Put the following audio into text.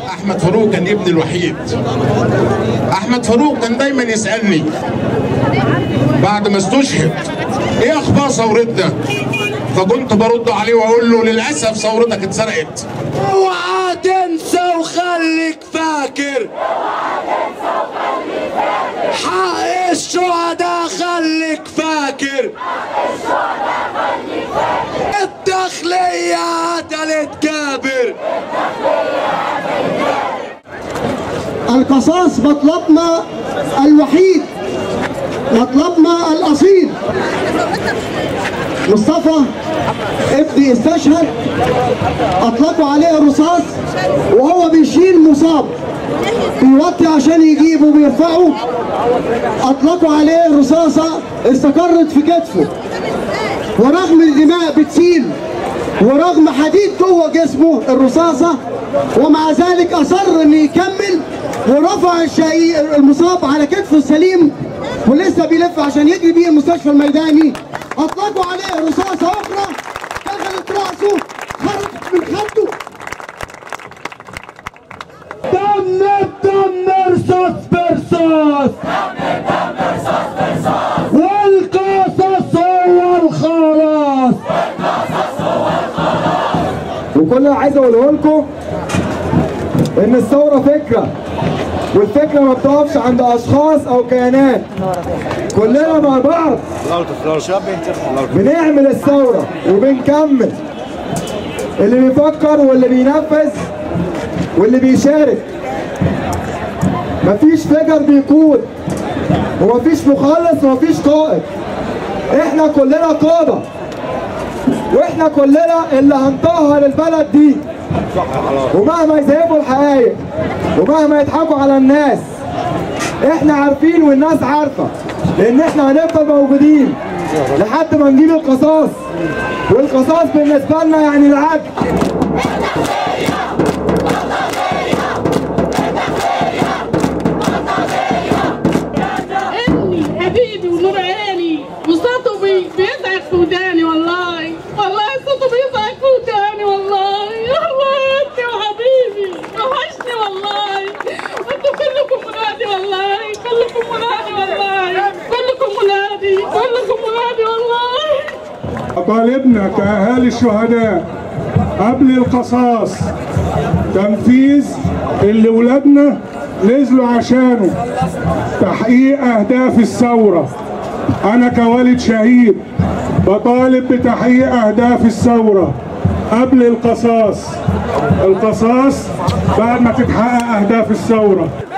احمد فاروق كان ابني الوحيد احمد فاروق كان دايما يسالني بعد ما استشهد ايه اخبار ثورتنا فكنت برد عليه واقول له للاسف ثورتك اتسرقت اوعى تنسى وخليك فاكر حق الشهداء خليك فاكر الداخلية قتلت كابر القصاص مطلبنا الوحيد مطلبنا الأصيل مصطفى ابني استشهد أطلقوا عليه الرصاص وهو بيشيل مصاب بيوطي عشان يجيبه بيرفعه أطلقوا عليه الرصاصة استقرت في كتفه ورغم الدماء بتسيل ورغم حديد جوه جسمه الرصاصة ومع ذلك أصر إنه يكمل ورفع الشهي المصاب على كتفه السليم ولسه بيلف عشان يجري بيه المستشفى الميداني أطلقوا عليه رصاصة أخرى دخلت رأسه خرجت من خده دم بدم رصاص برصاص والقصص هو الخلاص وكل اللي عايز اقوله لكم ان الثوره فكره والفكره ما بتقفش عند اشخاص او كيانات كلنا مع بعض بنعمل الثوره وبنكمل اللي بيفكر واللي بينفذ واللي بيشارك مفيش فجر بيقود ومفيش مخلص ومفيش قائد احنا كلنا قاده واحنا كلنا اللي هنطهر البلد دي ومهما يزيفوا الحقائق ومهما يضحكوا على الناس احنا عارفين والناس عارفه لان احنا هنفضل موجودين لحد ما نجيب القصاص والقصاص بالنسبه لنا يعني العدل ابني حبيبي ونور عيني وصوته بي... بيزعج في وداني والله والله صوته بيزعج في وداني والله الله انت وحبيبي وحشني والله انتوا كلكم ولادي والله كلكم ولادي والله كلكم ولادي كلكم ولادي والله طالبنا كأهالي الشهداء قبل القصاص تنفيذ اللي ولادنا نزلوا عشانه تحقيق أهداف الثورة أنا كوالد شهيد بطالب بتحقيق أهداف الثورة قبل القصاص القصاص بعد ما تتحقق أهداف الثورة